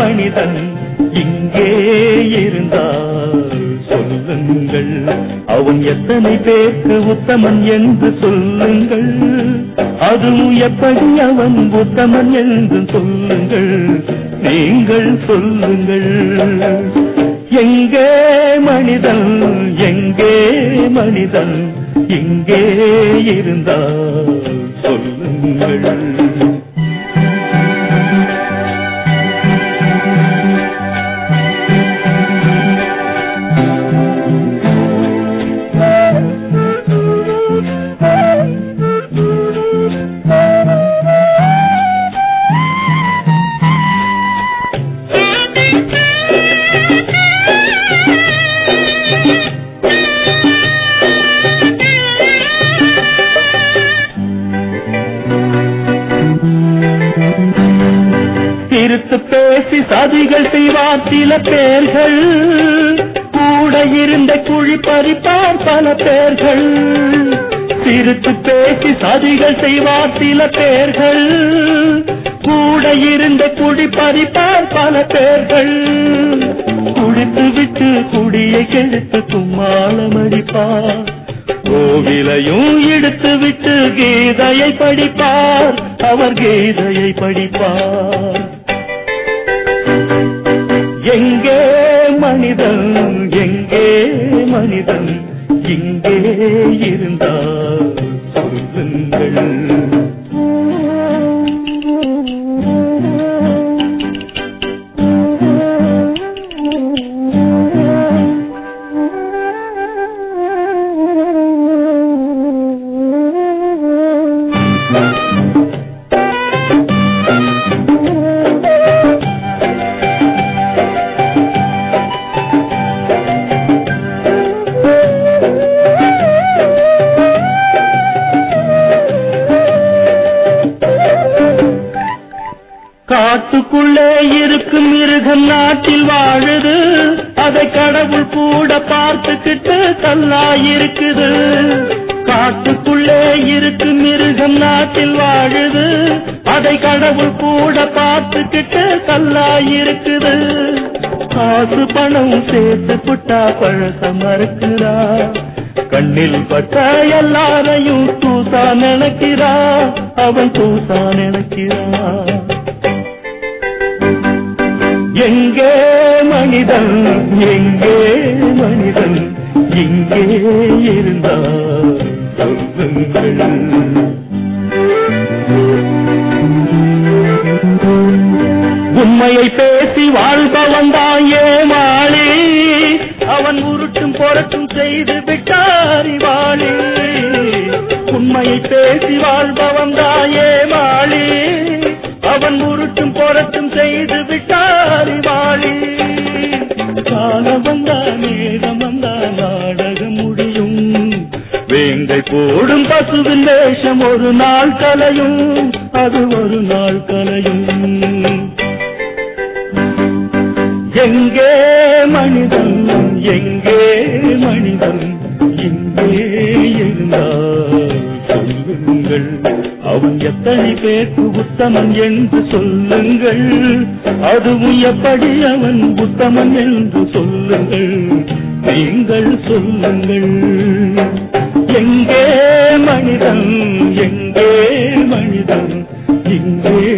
மனிதன் இங்கே இருந்தால் சொல்லுங்கள் அவன் எத்தனை பேருக்கு உத்தமன் என்று சொல்லுங்கள் அதுவும் எப்படி அவன் உத்தமன் என்று சொல்லுங்கள் நீங்கள் சொல்லுங்கள் எங்கே மனிதன் எங்கே மனிதன் இங்கே இருந்தால் சொல்லுங்கள் திருத்து பேசி சதிகள் செய்வார் சில பேர்கள் கூட இருந்த குழி பறிப்பார் பல பேர்கள் திருத்து பேசி சதிகள் செய்வார் சில பேர்கள் கூட இருந்த குழி பறிப்பார் பல பேர்கள் குடித்து விட்டு குடியை கெடுத்து கும்மாளம் அடிப்பார் கோவிலையும் எடுத்து விட்டு கீதையை படிப்பார் அவர் கீதையை படிப்பார் எங்கே மனிதன் எங்கே மனிதன் இங்கே இருந்தால் சொல்லுங்கள் காட்டுக்குள்ளே இருக்கும் மிருகம் நாட்டில் வாழுது அதை கடவுள் கூட பார்த்துக்கிட்டு கல்லாயிருக்குது காட்டுக்குள்ளே இருக்கும் மிருகம் நாட்டில் வாழுது அதை கடவுள் கூட பார்த்துக்கிட்டு கல்லாயிருக்குது காசு பணம் சேர்த்து புட்டா பழச மறுக்கிறா கண்ணில் பட்ட எல்லாரையும் தூசா நினைக்கிறா அவன் தூசா நினைக்கிறா எங்கே மனிதன் எங்கே மனிதன் இங்கே இருந்தால் சொல்லுங்கள் உண்மையை பேசி வாழ்பவன் தான் ஏமாளி அவன் உருட்டும் பொறட்டும் செய்து விட்டாரி வாழி உண்மையை பேசி வாழ்பவன் தான் ஏமாளி அவன் உருட்டும் பொறட்டும் செய்து விட்டாரி வாழி காலம் வந்தா நேரம் வந்தா நாடகம் முடியும் வேங்கை போடும் பசுவின் வேஷம் ஒரு நாள் கலையும் அது ஒரு நாள் கலையும் எங்கே மனிதன் எங்கே மனிதன் இங்கே இருந்தால் சொல்லுங்கள் அவன் எத்தனை பேருக்கு உத்தமன் என்று சொல்லுங்கள் அதுவும் எப்படி அவன் உத்தமன் என்று சொல்லுங்கள் நீங்கள் சொல்லுங்கள் எங்கே மனிதன் எங்கே மனிதன் இங்கே